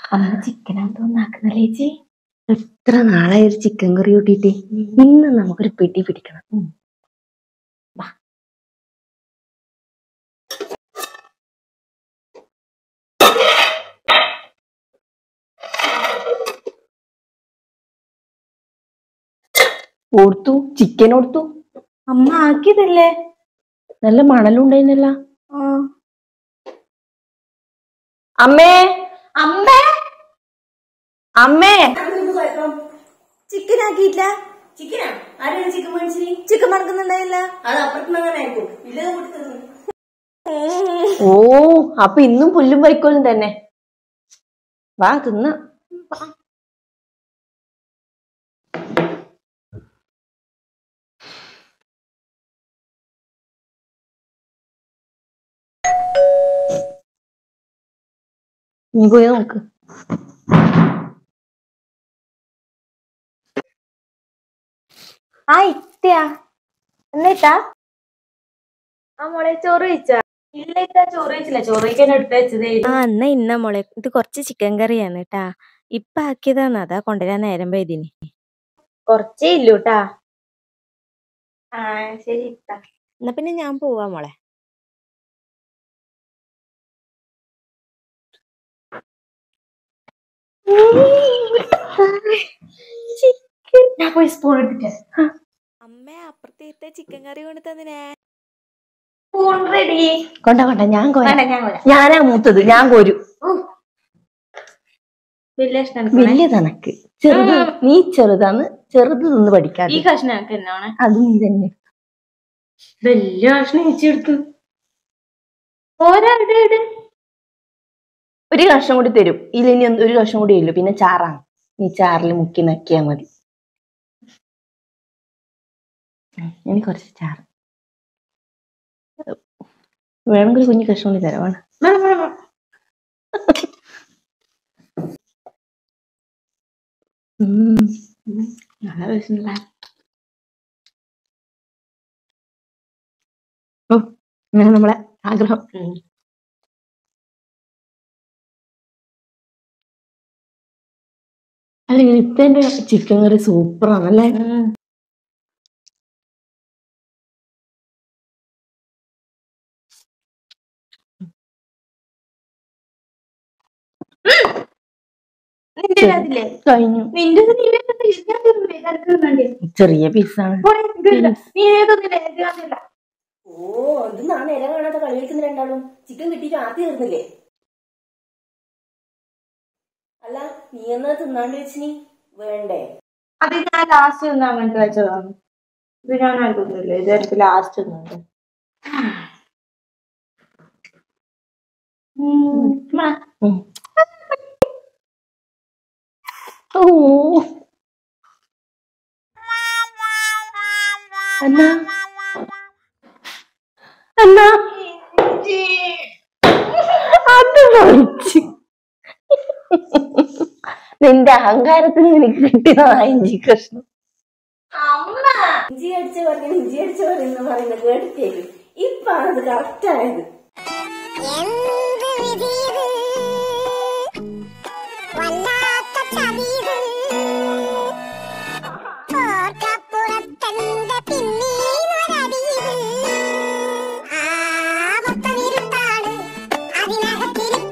അമ്മ ചിക്കനാന്ന് തോന്നാക്കുന്നല്ലേ ചേച്ചി എത്ര നാളായി ഒരു ചിക്കൻ കറി കൂട്ടിയിട്ട് ഇന്ന് നമുക്കൊരു പിടി പിടിക്കണം ഉം. വാ. ഓർത്തു ചിക്കൻ ഓർത്തു അമ്മ ആക്കിയതല്ലേ നല്ല മണലും ഉണ്ടായിരുന്നല്ല അമ്മേ അമ്മേ അമ്മേ ചിക്കൻ ആക്കിയില്ല ചിക്കനാ ആരാണ് ചിക്കൻ മേടിച്ചിനി ചിക്കൻ മറക്കുന്നുണ്ടായില്ല അത് അപ്പുറത്തുനിന്ന് ആയിരിക്കും ഇല്ലത് കൊടുത്തത് ഓ അപ്പൊ ഇന്നും പുല്ലും വൈക്കോലും തന്നെ വാ തിന്ന നീ പോയി നോക്ക് ആ ഇത്തയാ എന്നിട്ടാ ആ മോളെ ചോറ് കഴിച്ചാ ഇല്ല ഇത്താ ചോറ് കഴിച്ചില്ല ചോറ് കഴിക്കാൻ എടുത്ത് വെച്ചതേ ആ എന്നാ ഇന്ന മോളെ ഇത് കുറച്ച് ചിക്കൻ കറിയാണ് കേട്ടാ ഇപ്പൊ ആക്കിയതാന്ന് അതാ കൊണ്ടുവരാൻ നേരം പോയതിന് കുറച്ചേ ഇല്ലൂട്ടാ ആ ശരി ഇത്താ എന്നാ പിന്നെ ഞാൻ പോവാ മോളെ ഞാൻ പോയി സ്പൂൺ എടുത്തിട്ട് അമ്മ അപ്പുറത്തെ ചിക്കൻ കറി കൊണ്ട് തന്നിനെ സ്പൂൺ റെഡി കൊണ്ട കൊണ്ട ഞാൻ കോരാ വേണ്ട ഞാൻ കൊരാം. ഞാനാ മൂത്തത് ഞാൻ കോരും വലിയ കഷ്ണം വലിയ തനക്ക് ചെറുത് നീ ചെറുതാന്ന് ചെറുത് നിന്ന് പഠിക്കാതെ ഈ കഷ്ണം എനിക്ക് എന്നാണ് അത് നീ തന്നെ വലിയ കഷ്ണം വെച്ചെടുത്തു ഒരാളുടെ ഇട് ഒരു കഷ്ണം കൂടി തരും ഇതിനി ഒന്ന് ഒരു കഷ്ണം കൂടി ഇല്ലു പിന്നെ ചാറാണ് നീ ചാറിൽ മുക്കി നക്കിയാ മതി ഉം, ഇനി കുറച്ച് ചാറ് വേണമെങ്കിൽ ഒരു കുഞ്ഞു കഷ്ണം കൂടി തരാം വേണം വേണം, വേണം, വേണം. ഉം. നല്ല രസമുള്ള ഓ ഇങ്ങനെ നമ്മളെ ആഗ്രഹം അല്ലെങ്കിൽ ഇപ്പന്റെ ചിക്കൻ കറി സൂപ്പറാണല്ലേ നിന്റെ അതില്ലേ കഴിഞ്ഞു നിന്റെ നീ വേഗം ഞാൻ തരൂലേ? നിനക്ക് വേണ്ടി. ചെറിയ പീസാണ് പോടെ, ഇതില്ല. നീ ഏതൊന്നില്ല എനിക്ക് കാണില്ല ഓ എന്തിനാ നേരം കാണാത്ത കളി കളിക്കുന്ന രണ്ടാളും ചിക്കൻ കിട്ടിയിട്ട് ആദ്യം തീർന്നില്ലേ അല്ല നീ എന്നാ തിന്നാണ്ട് വെച്ചിനി വേണ്ടേ അത് ഞാൻ ലാസ്റ്റ് ഒന്നും അങ്ങനത്തെ വെച്ചതാണ് ഇത് ഞാൻ ആർക്കൊന്നുമില്ല ഇത് എനിക്ക് ലാസ്റ്റ് ഒന്നുണ്ട് ഉം. ഓ അന്ന അന്ന അത് പൊളിച്ച് നിന്റെ അഹങ്കാരത്തിന് നിനക്ക് കിട്ടിയതാണ് ഇഞ്ചി കഷ്ണം ഇഞ്ചി അടിച്ച പറയുന്നത് ഇഞ്ചി അടിച്ച പറയുന്ന പറയുന്നത് കേട്ടിട്ടേക്ക് ഇപ്പൊ അത് കറക്റ്റ് ആയത് എന്ത് വിധിയത് വല്ലാത്ത ചതിയത് ഓർക്കപ്പുറത്തെന്റെ പിന്നീന്നൊരടിയത് ആപത്തനിരുത്താണ് അതിനകത്തിരിപ്പ്